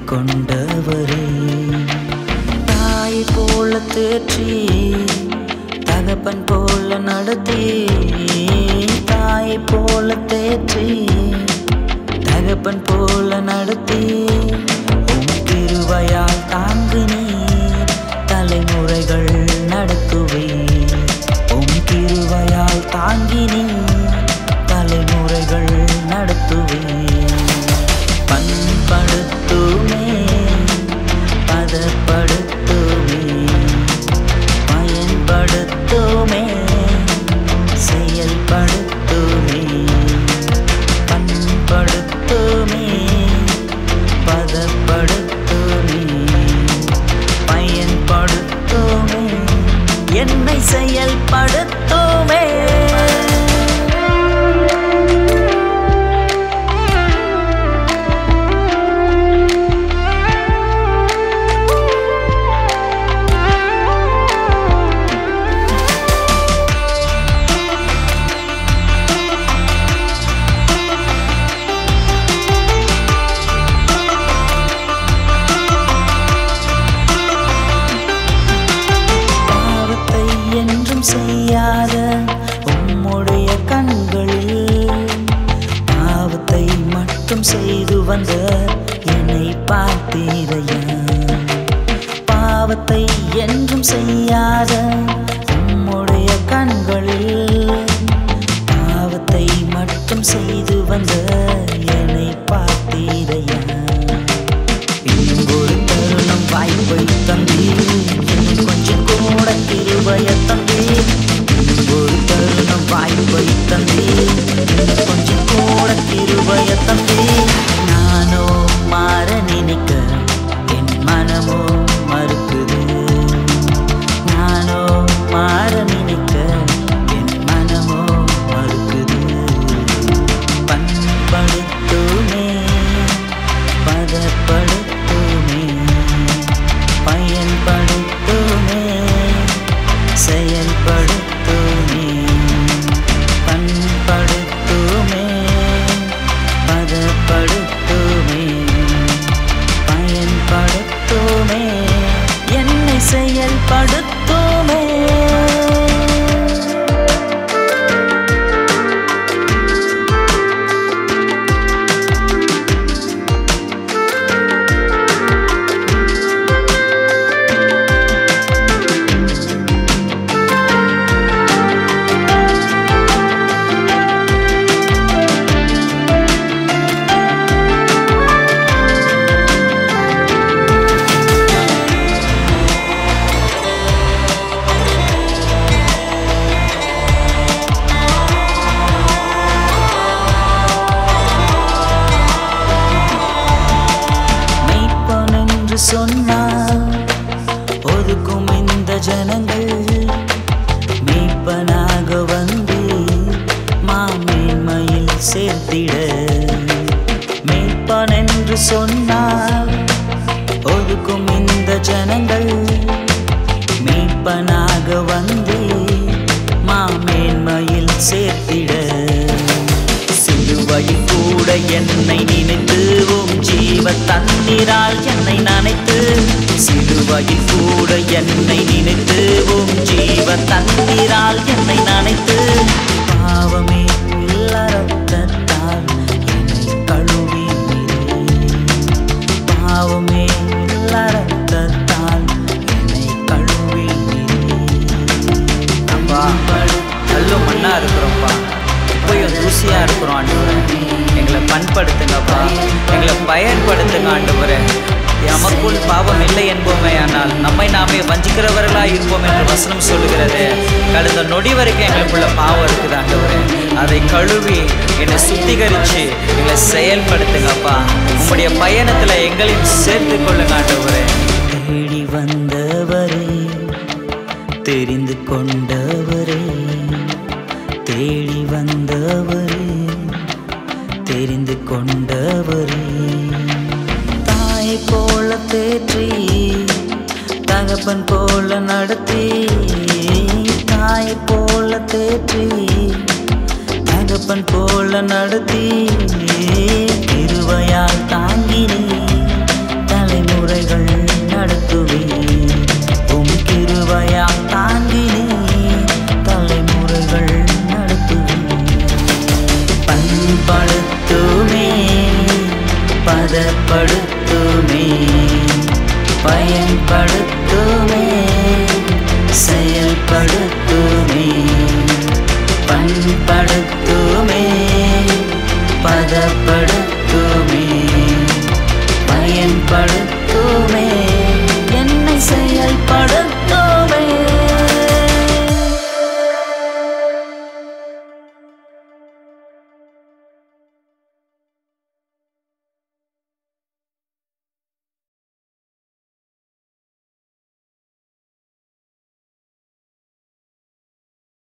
கொண்டவரே தாய் போல தேற்றி தகப்பன் போல நடத்தி தாய் போல தேற்றி தகப்பன் போல நடத்தி உம் திருவையால் தாங்கு நீர் தலைமுறைகள் நடத்துவீர் உம் திருவையால் தாங்கி நீர் தலைமுறைகள் நடத்துவீர் பண்படுத்துமே பதப்படுத்துமே பயன்படுத்துமே செயல்படுத்துமே பண்படுத்துமே பதப்படுத்துமே பயன்படுத்துமே என்னை செயல்படுத்துமே பாவத்தை என்றும் செய்யாத உம்முடைய கண்களில் பாவத்தை மட்டும் செய்து வந்த என்னை பார்த்தீரையா பாவத்தை என்றும் செய்யாத உம்முடைய கண்களில் பாவத்தை மட்டும் செய்து வந்த என்னை பார்த்தீரையா இன்னும் ஒரு தருணம் வாய்ப்பை தந்தீர் இன்னும் கொஞ்சம் கூட திருவய தந்தீர் இன்னும் ஒரு தருணம் வாய்ப்பை தந்தீர் இன்னும் கொஞ்சம் கூட திருவய தந்தீர் நானோ மாற நினைக்க என் மனமோ மறுக்குது நானோ மாற நினைக்க என் மனமோ மறுக்குது பண்படுத்துமே பதப்படுத்துமே பயன்படுத்துமே செயல்படுத்துமே பண்படுத்துமே பதப்படுத்துமே பயன்படுத்துமே என்னை செயல்படுத்துமே மெய்ப்பன் என்று சொன்னால் ஒதுக்கும் இந்த ஜனங்கள் மெய்ப்பனாக வந்து மாமேன்மையில் சேர்த்திட மெய்ப்பன் என்று சொன்னால் ஒதுக்கும் இந்த ஜனங்கள் மெய்ப்பனாக வந்து மாமேன்மையில் சேர்த்திட சிலுவையில் கூட என்னை நினைத்து உம் ஜீவ தண்ணீரால் என்னை நனைத்து சிலுவையில் கூட என்னை நினைத்து உம் ஜீவ தண்ணீரால் என்னை நனைத்து பாவமே இல்ல ரத்தத்தால் என்னை கழுவி பாவமே இல்ல ரத்தத்தால் என்னை கழுவி அப்பா கல்லும் மண்ணா இருக்கிறோம்ப்பா இப்பயும் தூசியா இருக்கிறோம் ஆண்டவரே எங்களை பண்படுத்துங்கப்பா எங்களை பயன்படுத்துங்க ஆண்டவரே எமக்குள் பாவம் இல்லை என்போமே ஆனால் நம்மை நாமே வஞ்சிக்கிறவர்களாய் இருப்போம் என்று வசனம் சொல்லுகிறது கடந்த நொடி வரைக்கும் எங்களுக்குள்ள பாவம் இருக்குது ஆண்டவரே அதை கழுவி என்னை சுத்திகரித்து எங்களை செயல்படுத்துங்கப்பா உங்களுடைய பயணத்தில் எங்களையும் சேர்த்து கொள்ளுங்க ஆண்டவரே தேடி வந்தவரே தெரிந்து கொண்டவரே தேடி வந்தவரே தெரிந்து கொண்டவரே தாய் போல தேற்றி தகப்பன் போல நடத்தி தாய் போல தேற்றி தகப்பன் போல நடத்தி திருவையால் தாங்கினி பதப்படுத்துமே பயன்படுத்துமே செயல்படுத்துமே பண்படுத்துமே பதப்படுத்துமே